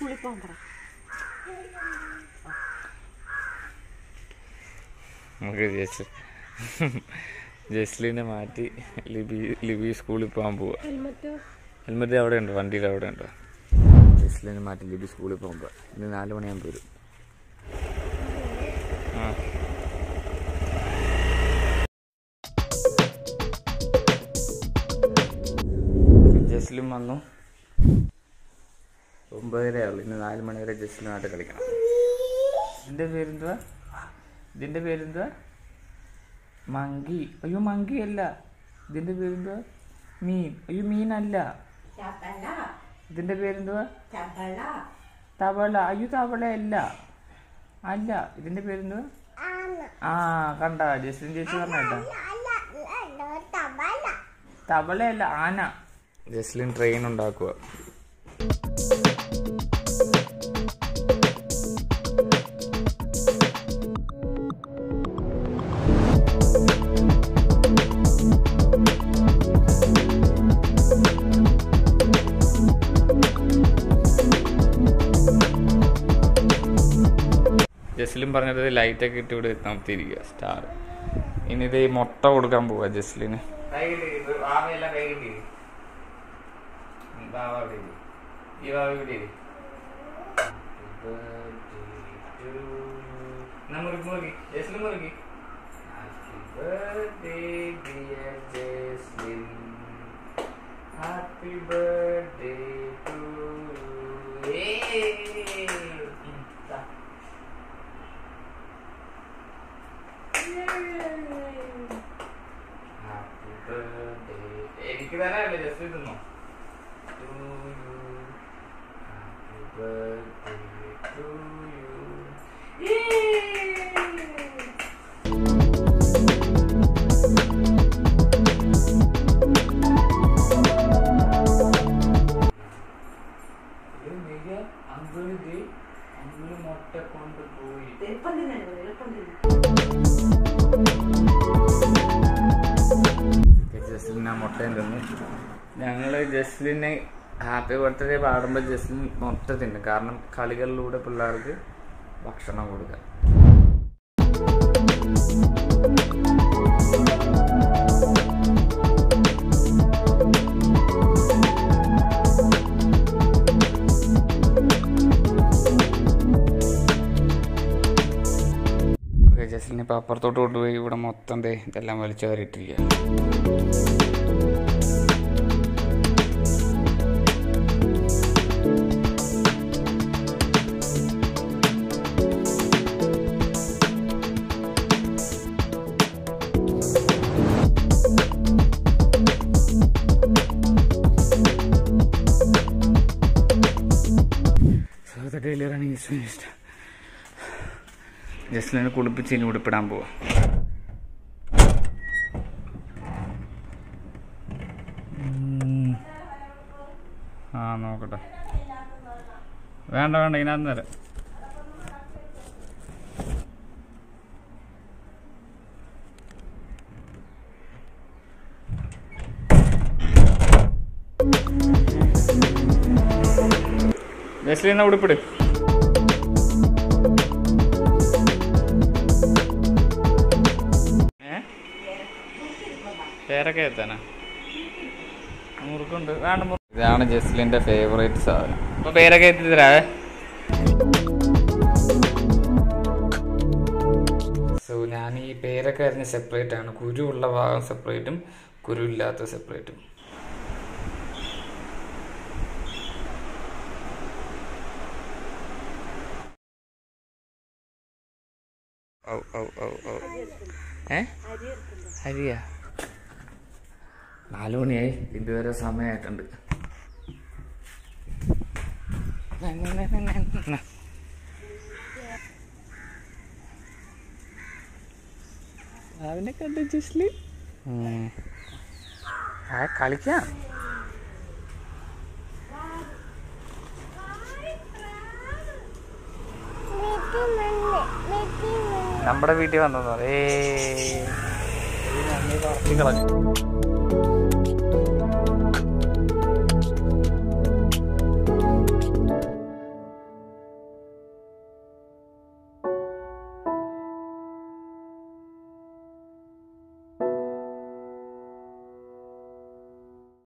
സ്കൂളിൽ പോകാൻ പറ നമുക്ക് ജസ് ജസ്ലിനെ മാറ്റി ലിബി ലിബി സ്കൂളിൽ പോകാൻ പോവാ ഹെൽമറ്റോ ഹെൽമെറ്റ് അവിടെ ഉണ്ട് വണ്ടിയിൽ അവിടെ ഉണ്ട് ജസ്ലിനെ മാറ്റി ലിബി സ്കൂളിൽ പോകുമ്പോൾ ഇന്ന് നാല് മണിയാകുമ്പോൾ വരും ആ ജസ്ലിൻ വന്നു ഒമ്പതരയുള്ളൂ ഇന്ന് നാല് മണി വരെ ജസ്ലിനായിട്ട് കളിക്കണം ഇതിന്റെ പേരെന്തുവാ ഇതിന്റെ പേരെന്തുവാ മങ്കി അയ്യോ മങ്കി അല്ല ഇതിന്റെ പേരെന്തുവാ മീൻ അയ്യോ മീനല്ല ഇതിന്റെ പേരെന്തുവാ തവള അയ്യോ തവള അല്ല അല്ല ഇതിന്റെ പേരെന്തുവാ ആ കണ്ട ജസ്ലിൻ ചേച്ചി പറഞ്ഞേട്ടാ തവളയല്ല ആന ജസ്ലിൻ ട്രെയിൻ ഉണ്ടാക്കുക ജസ്ലിൻ പറഞ്ഞത് ലൈറ്റൊക്കെ ഇട്ട് ഇവിടെ നിർത്തിയിരിക്കുക സ്റ്റാർ ഇനി ഇത് ഈ മുട്ട കൊടുക്കാൻ പോവാ ജസ്ലിന് ഈ വാവ ഇവിടെ ഇരി. എന്നാ മുറുക്കി മുറുക്കി. ജസ്ലിൻ മുറുക്കി. Happy birthday, dear Jaslin. Happy birthday to you. Yay! ഉം, ദാ. Happy birthday. എനിക്ക് തരാല്ലേ ജസ്റ്റ് തിന്നോ To you. Happy birthday to you. Yay! ഇത് മിക അങ്കിള് ദേ അങ്കിള് മുട്ട കൊണ്ടുപോയി ജസ്ലിന് ആ മുട്ടയും തിന്നു ഞങ്ങൾ ജസ്ലിനെ ഹാപ്പി ബർത്ത്ഡേ പാടുമ്പോൾ ജസ്ലിൻ മുട്ട തിന്നും കാരണം കളികളിലൂടെ പിള്ളേർക്ക് ഭക്ഷണം കൊടുക്കാം ഓക്കെ ജസ്ലിനെ ഇപ്പം അപ്പുറത്തോട്ട് കൊണ്ടുപോയി ഇവിടെ മൊത്തം ദേ ഇതെല്ലാം വലിച്ചു കയറിയിട്ടിരിക്കുക So the daily running is finished. ജസ്ലിനെ കുളിപ്പിച്ച് ഇനി ഉടുപ്പിടാൻ പോവാ ഉം. ആ നോക്കട്ടെ വേണ്ട വേണ്ട ഇതിനകത്ത് തരാം ജസ്ലിനെ ഉടുപ്പിട് ഏ പേരൊക്കെ എത്താനാ മുറുക്കുണ്ട് വേണ്ട മുറുക്ക് ഇതാണ് ജസ്ലിന്റെ ഫേവറേറ്റ് സാധനം അപ്പൊ പേരൊക്കെ എത്തി തരാവേ സോ ഞാൻ ഈ പേരൊക്കെ അരിഞ്ഞ് സെപ്പറേറ്റ് ആണ് കുരു ഉള്ള ഭാഗം സെപ്പറേറ്റും കുരു ഇല്ലാത്ത സെപ്പറേറ്റും ഔ ഔ ഔ ഔ ഏ അരിയാ നാലു മണിയായി ഇതുവരെ സമയമായിട്ടുണ്ട് അവനെ കണ്ട ജസ്ലി ആ കളിക്കാം നമ്മുടെ വീട്ടിൽ വന്നതോ ഏ പറത്തി കളഞ്ഞു